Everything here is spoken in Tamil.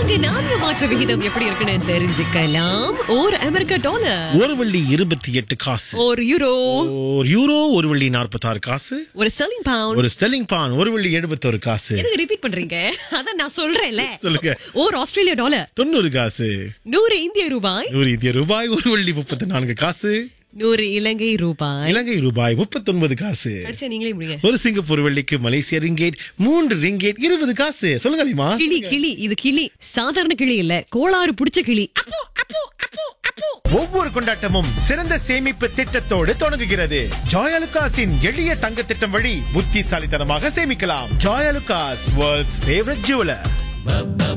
அங்க நாணய மாற்று விகிதம் எப்படி இருக்குன்னு தெரிஞ்சுக்கலாம் ஒரு அமெரிக்க டாலர் ஒரு வெள்ளி இருபத்தி எட்டு காசு ஒரு யூரோ ஒரு யூரோ ஒரு வெள்ளி நாற்பத்தாறு காசு ஒரு ஸ்டெர்லிங் பவுண்ட் ஒரு ஸ்டெல்லிங் பான் ஒரு வெள்ளி எழுபத்தொரு காசு எதுக்கு ரிப்பீட் பண்றீங்க அதான் நான் சொல்றேன்ல சொல்லுங்க ஒரு ஆஸ்திரேலிய டாலர் தொண்ணூறு காசு நூறு இந்திய ரூபாய் நூறு இந்திய ரூபாய் ஒரு வெள்ளி முப்பத்தி நான்கு காசு நூறு இலங்கை ரூபாய் இலங்கை ரூபாய் முப்பத்தொன்பது காசு கடைசியா நீங்களே முடிங்க ஒரு சிங்கப்பூர் வெள்ளிக்கு மலேசிய ரிங்கேட் மூன்று ரிங்கேட் இருபது காசு சொல்லுங்க அலிமா கிளி கிளி இது கிளி சாதாரண கிளி இல்ல கோளாறு புடிச்ச கிளி ஒவ்வொரு கொண்டாட்டமும் சிறந்த சேமிப்பு திட்டத்தோடு தொடங்குகிறது ஜாயலுகாஸின் எளிய தங்க திட்டம் வழி புத்திசாலித்தனமாக சேமிக்கலாம் ஜாயலுகாஸ் வேர்ல்ட்ஸ் ஃபேவரட் ஜுவலர்